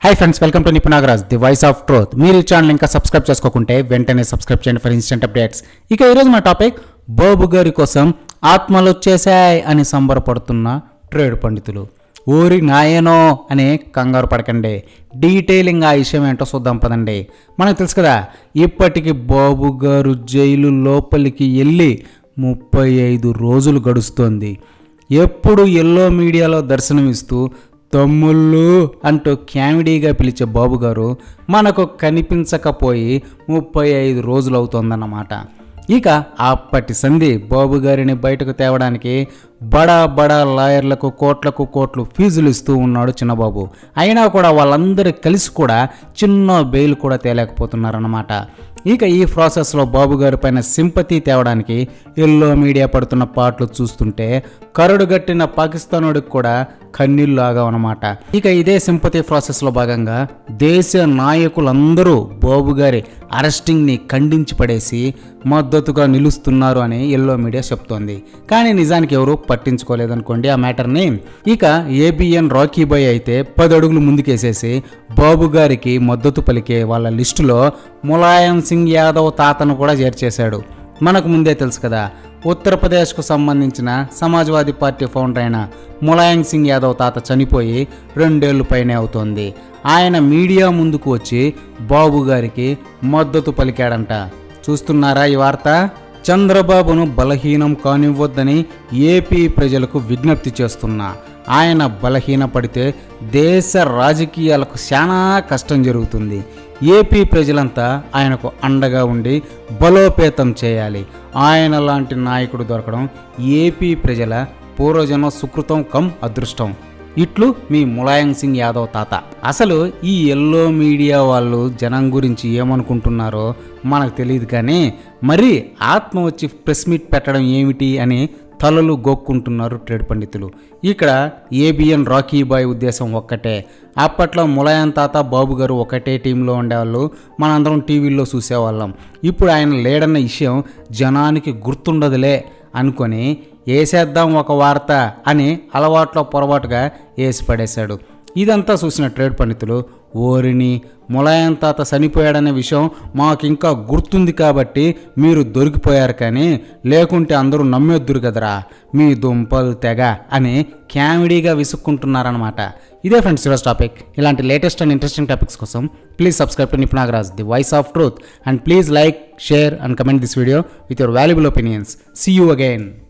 hi friends welcome to Nipunagaraj the voice of truth మీరు ఈ channel ఇంకా సబ్స్క్రైబ్ చేసుకోకుంటే వెంటనే సబ్స్క్రైబ్ చేయండి ఫర్ ఇన్స్టెంట్ అప్డేట్స్ ఇక ఈరోజు మా టాపిక్ బాబు గారి కోసం ఆత్మలు వచ్చేసాయి అని సంబరపడుతున్న ట్రేడ్ పండితులు ఊరి నాయనో అనే కంగారు పడకండి డీటెయిలింగ్ ఆ విషయం ఏంటో చూద్దాం పదండి మనకు తెలుసు కదా ఇప్పటికి బాబు గారు జైలు లోపలికి వెళ్ళి ముప్పై ఐదు రోజులు గడుస్తోంది ఎప్పుడు ఎల్లో మీడియాలో దర్శనమిస్తూ తమ్ముళ్ళు అంటూ క్యామిడీగా పిలిచే బాబు గారు మనకు కనిపించకపోయి ముప్పై ఐదు రోజులు అవుతోందన్నమాట ఇక అప్పటి సంధి బాబు గారిని బయటకు తేవడానికి బడా బడా లాయర్లకు కోట్లకు కోట్లు ఫీజులు ఇస్తూ ఉన్నాడు చిన్నబాబు అయినా కూడా వాళ్ళందరూ కలిసి కూడా చిన్న బెయిల్ కూడా తేలేకపోతున్నారన్నమాట ఇక ఈ ప్రాసెస్లో బాబు గారి పైన సింపతి తేవడానికి ఎల్లో మీడియా పడుతున్న పాటలు చూస్తుంటే కరడుగట్టిన పాకిస్తానుడికి కూడా కన్నీళ్ళు ఆగవన్నమాట ఇక ఇదే సింపతి ప్రాసెస్లో భాగంగా దేశ నాయకులందరూ బాబు గారి అరెస్టింగ్ని ఖండించి పడేసి మద్దతుగా నిలుస్తున్నారు అని ఎల్లో మీడియా చెప్తోంది కానీ నిజానికి ఎవరు పట్టించుకోలేదనుకోండి ఆ మ్యాటర్ని ఇక ఏబిఎన్ రాకీ బాయ్ అయితే పది అడుగులు ముందుకేసేసి బాబు గారికి మద్దతు పలికే వాళ్ళ లిస్టులో ములాయం సింగ్ యాదవ్ తాతను కూడా చేర్చేశాడు మనకు ముందే తెలుసు కదా ఉత్తరప్రదేశ్కు సంబంధించిన సమాజ్వాదీ పార్టీ ఫౌండర్ అయిన ములాయం సింగ్ యాదవ్ తాత చనిపోయి రెండేళ్లు పైనే అవుతోంది ఆయన మీడియా ముందుకు వచ్చి బాబు గారికి మద్దతు పలికాడంట చూస్తున్నారా ఈ వార్త చంద్రబాబును బలహీనం కానివ్వద్దని ఏపీ ప్రజలకు విజ్ఞప్తి చేస్తున్నా ఆయన బలహీనపడితే దేశ రాజకీయాలకు చాలా కష్టం జరుగుతుంది ఏపీ ప్రజలంతా ఆయనకు అండగా ఉండి బలోపేతం చేయాలి ఆయన లాంటి నాయకుడు దొరకడం ఏపీ ప్రజల పూర్వజన్మ సుకృతం కమ్ అదృష్టం ఇట్లు మీ ములాయం సింగ్ యాదవ్ తాత అసలు ఈ ఎల్లో మీడియా వాళ్ళు జనం గురించి ఏమనుకుంటున్నారో మనకు తెలియదు కానీ మరి ఆత్మ వచ్చి ప్రెస్ మీట్ పెట్టడం ఏమిటి అని తలలు గోక్కుంటున్నారు ట్రేడ్ పండితులు ఇక్కడ ఏబిఎన్ రాకీ బాయ్ ఉద్దేశం ఒక్కటే అప్పట్లో ములాయం తాత బాబు గారు ఒకటే టీంలో ఉండేవాళ్ళు మనందరం టీవీల్లో చూసేవాళ్ళం ఇప్పుడు ఆయన లేడన్న విషయం జనానికి గుర్తుండదులే అనుకొని వేసేద్దాం ఒక వార్త అని అలవాట్లో పొరపాటుగా వేసి పడేశాడు ఇదంతా చూసిన ట్రేడ్ పండితులు ఓరిని ములాయం తాత చనిపోయాడనే విషయం మాకు ఇంకా గుర్తుంది కాబట్టి మీరు దొరికిపోయారు కానీ లేకుంటే అందరూ నమ్మేద్దురు కదరా మీ దుంపలు తెగ అని క్యామిడీగా విసుక్కుంటున్నారనమాట ఇదే ఫ్రెండ్స్ ఈరోజు టాపిక్ ఇలాంటి లేటెస్ట్ అండ్ ఇంట్రెస్టింగ్ టాపిక్స్ కోసం please subscribe to Nipunagaraj the voice of truth and please like share and comment this video with your valuable opinions see you again